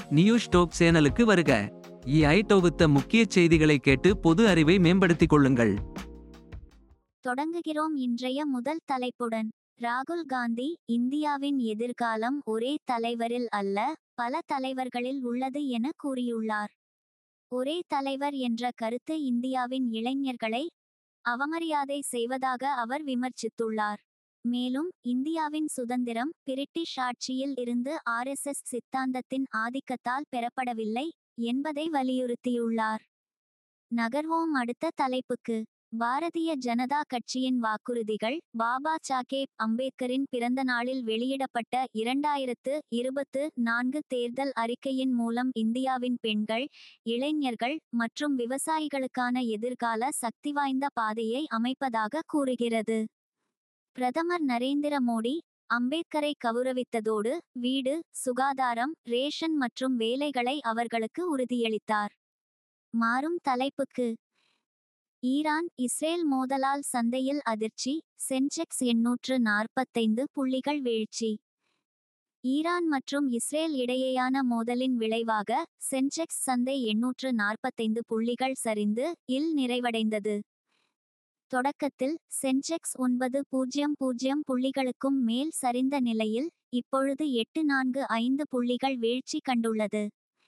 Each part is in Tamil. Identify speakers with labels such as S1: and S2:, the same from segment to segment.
S1: நியூஸ் டோப் சேனலுக்கு வருக இஐ தொகுத்த முக்கிய செய்திகளை கேட்டு பொது அறிவை மேம்படுத்திக் கொள்ளுங்கள்
S2: தொடங்குகிறோம் இன்றைய முதல் தலைப்புடன் ராகுல் காந்தி இந்தியாவின் எதிர்காலம் ஒரே தலைவரில் அல்ல பல தலைவர்களில் உள்ளது என கூறியுள்ளார் ஒரே தலைவர் என்ற கருத்து இந்தியாவின் இளைஞர்களை அவமரியாதை செய்வதாக அவர் விமர்சித்துள்ளார் மேலும் இந்தியாவின் சுதந்திரம் பிரிட்டிஷ் ஆட்சியில் இருந்து ஆர்எஸ்எஸ் சித்தாந்தத்தின் ஆதிக்கத்தால் பெறப்படவில்லை என்பதை வலியுறுத்தியுள்ளார் நகர்வோம் அடுத்த தலைப்புக்கு பாரதிய ஜனதா கட்சியின் வாக்குறுதிகள் பாபா சாகேப் அம்பேத்கரின் பிறந்த நாளில் வெளியிடப்பட்ட இரண்டாயிரத்து இருபத்து நான்கு தேர்தல் அறிக்கையின் மூலம் இந்தியாவின் பெண்கள் இளைஞர்கள் மற்றும் விவசாயிகளுக்கான எதிர்கால சக்தி வாய்ந்த பாதையை அமைப்பதாக கூறுகிறது பிரதமர் நரேந்திர மோடி அம்பேத்கரை கௌரவித்ததோடு வீடு சுகாதாரம் ரேஷன் மற்றும் வேலைகளை அவர்களுக்கு உறுதியளித்தார் மாறும் தலைப்புக்கு ஈரான் இஸ்ரேல் மோதலால் சந்தையில் அதிர்ச்சி சென்செக்ஸ் எண்ணூற்று நாற்பத்தைந்து புள்ளிகள் வீழ்ச்சி ஈரான் மற்றும் இஸ்ரேல் இடையேயான மோதலின் விளைவாக சென்செக்ஸ் சந்தை எண்ணூற்று நாற்பத்தைந்து புள்ளிகள் சரிந்து இல் நிறைவடைந்தது தொடக்கத்தில் சென்செக்ஸ் ஒன்பது பூஜ்ஜியம் பூஜ்ஜியம் புள்ளிகளுக்கும் மேல் சரிந்த நிலையில் இப்பொழுது எட்டு நான்கு ஐந்து புள்ளிகள் வீழ்ச்சி கண்டுள்ளது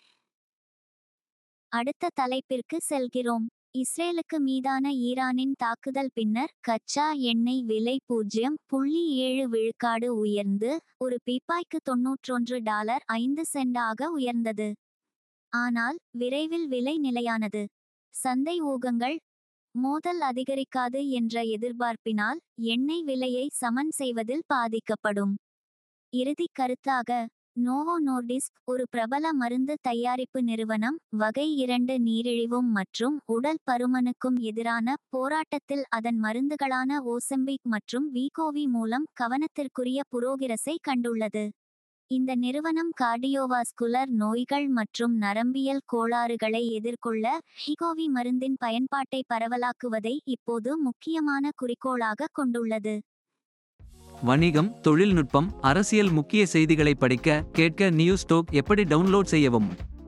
S2: அடுத்த தலைப்பிற்கு செல்கிறோம் இஸ்ரேலுக்கு மீதான ஈரானின் தாக்குதல் பின்னர் கச்சா எண்ணெய் விலை பூஜ்ஜியம் புள்ளி ஏழு விழுக்காடு உயர்ந்து ஒரு பீப்பாய்க்கு தொன்னூற்றொன்று டாலர் ஐந்து சென்டாக உயர்ந்தது ஆனால் விரைவில் விலை நிலையானது சந்தை ஊகங்கள் மோதல் அதிகரிக்காது என்ற எதிர்பார்ப்பினால் எண்ணெய் விலையை சமன் செய்வதில் பாதிக்கப்படும் இறுதி கருத்தாக நோவோ நோர்டிஸ்க் ஒரு பிரபல மருந்து தயாரிப்பு நிறுவனம் வகை இரண்டு நீரிழிவும் மற்றும் உடல் பருமனுக்கும் எதிரான போராட்டத்தில் அதன் மருந்துகளான ஓசம்பிக் மற்றும் வீகோவி மூலம் கவனத்திற்குரிய புரோகிரஸை கண்டுள்ளது இந்த நிறுவனம் கார்டியோவாஸ்குலர் நோய்கள் மற்றும் நரம்பியல் கோளாறுகளை எதிர்கொள்ள ஹிகோவி மருந்தின் பயன்பாட்டை பரவலாக்குவதை இப்போது முக்கியமான குறிக்கோளாக கொண்டுள்ளது
S1: வணிகம் தொழில்நுட்பம் அரசியல் முக்கிய செய்திகளை படிக்க கேட்க நியூஸ் டோப் எப்படி டவுன்லோட் செய்யவும்